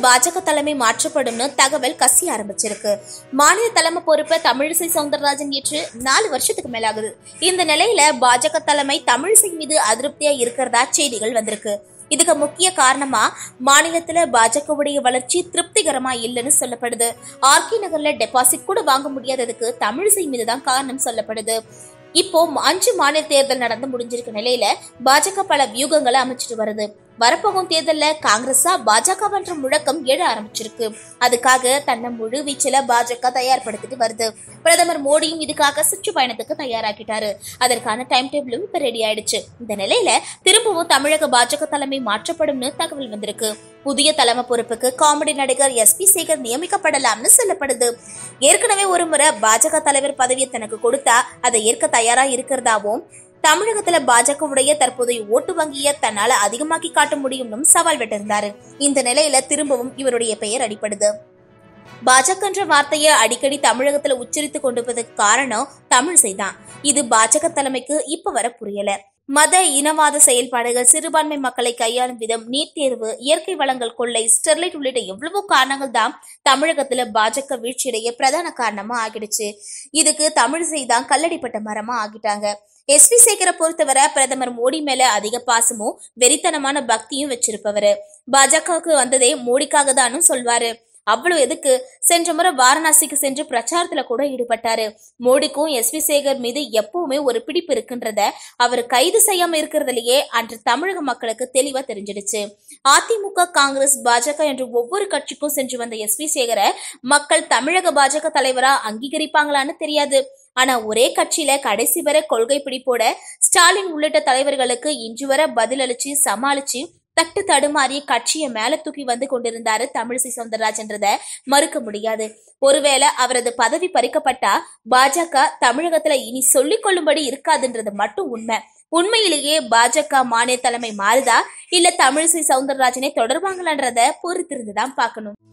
பாஜக தலைமை மாற்றப்படும்னு தகவல் கசி ஆரம்பிச்சிருக்கு மாநில தலைமை பொறுப்பை தமிழிசை சவுந்தரராஜன் ஏற்று நாலு வருஷத்துக்கு மேலாகுது இந்த நிலையில பாஜக தலைமை தமிழிசை மீது அதிருப்தியா இருக்கிறதா செய்திகள் வந்திருக்கு இதுக்கு முக்கிய காரணமா மாநிலத்துல பாஜகவுடைய வளர்ச்சி திருப்திகரமா இல்லைன்னு சொல்லப்படுது ஆர்கே நகர்ல டெபாசிட் கூட வாங்க முடியாததுக்கு தமிழிசை மீது தான் காரணம் சொல்லப்படுது இப்போ அஞ்சு மாநில தேர்தல் நடந்து முடிஞ்சிருக்க நிலையில பாஜக பல வியூகங்களை அமைச்சிட்டு வருது வரப்போகும் தேர்தல்ல காங்கிரஸா பாஜகவன்ற முழக்கம் எழ ஆரம்பிச்சிருக்கு அதுக்காக தன்னை முழு வீச்சுல பாஜக தயார்படுத்திட்டு வருது பிரதமர் மோடியும் இதுக்காக சுற்றுப்பயணத்துக்கு தயாராக்கிட்டாரு அதற்கான டைம் டேபிளும் இப்ப ரெடி ஆயிடுச்சு இந்த நிலையில திரும்பவும் தமிழக பாஜக தலைமை மாற்றப்படும்னு தகவல் வந்திருக்கு புதிய தலைமை பொறுப்புக்கு காமெடி நடிகர் எஸ் பி சேகர் நியமிக்கப்படலாம்னு சொல்லப்படுது ஏற்கனவே ஒரு முறை பாஜக தலைவர் பதவியை தனக்கு கொடுத்தா அதை ஏற்க தயாரா இருக்கிறதாவும் தமிழகத்துல பாஜகவுடைய தற்போதைய ஓட்டு வங்கியை தன்னால அதிகமாக்கி காட்ட முடியும்னு சவால் விட்டிருந்தாரு இந்த நிலையில திரும்பவும் இவருடைய பெயர் அடிப்படுது பாஜக என்ற வார்த்தையை அடிக்கடி தமிழகத்துல உச்சரித்து கொண்டிருப்பதற்கு காரணம் தமிழிசை தான் இது பாஜக தலைமைக்கு இப்ப வர புரியல மத இனவாத செயல்பாடுகள் சிறுபான்மை மக்களை கையாளும் விதம் நீட் தேர்வு இயற்கை வளங்கள் கொள்ளை ஸ்டெர்லைட் உள்ளிட்ட எவ்வளவோ காரணங்கள் தான் தமிழகத்துல பாஜக வீழ்ச்சியடைய பிரதான காரணமா ஆகிடுச்சு இதுக்கு தமிழிசை தான் கல்லடிப்பட்ட மரமா ஆகிட்டாங்க எஸ் பி சேகரை பொறுத்தவரை பிரதமர் மோடி மேல அதிக பாசமும் வெறித்தனமான பக்தியும் வச்சிருப்பவரு பாஜகவுக்கு வந்ததே மோடிக்காக தானும் சொல்வாரு அவ்வளவு எதுக்கு சென்ற முறை வாரணாசிக்கு சென்று பிரச்சாரத்துல கூட ஈடுபட்டாரு மோடிக்கும் எஸ் வி சேகர் மீது எப்பவுமே ஒரு பிடிப்பு இருக்குன்றத அவர் கைது செய்யாம இருக்கிறதுலயே அன்று தமிழக மக்களுக்கு தெளிவா தெரிஞ்சிடுச்சு அதிமுக காங்கிரஸ் பாஜக என்று ஒவ்வொரு கட்சிக்கும் சென்று வந்த எஸ் வி சேகரை மக்கள் தமிழக பாஜக தலைவரா அங்கீகரிப்பாங்களான்னு தெரியாது ஆனா ஒரே கட்சியில கடைசி வரை கொள்கை பிடிப்போட ஸ்டாலின் உள்ளிட்ட தலைவர்களுக்கு இன்று வரை பதிலளிச்சு சமாளிச்சு தட்டு தடுமாறி கட்சியை மேல தூக்கி வந்து கொண்டிருந்தாரு தமிழிசை சவுந்தரராஜன்றத மறுக்க முடியாது ஒருவேளை அவரது பதவி பறிக்கப்பட்டா பாஜக தமிழகத்துல இனி சொல்லிக் கொள்ளும்படி இருக்காதுன்றது மட்டும் உண்மை உண்மையிலேயே பாஜக மாநில தலைமை மாறுதா இல்ல தமிழிசை சவுந்தரராஜனை தொடர்பாங்களான்றத பொறுத்திருந்துதான் பார்க்கணும்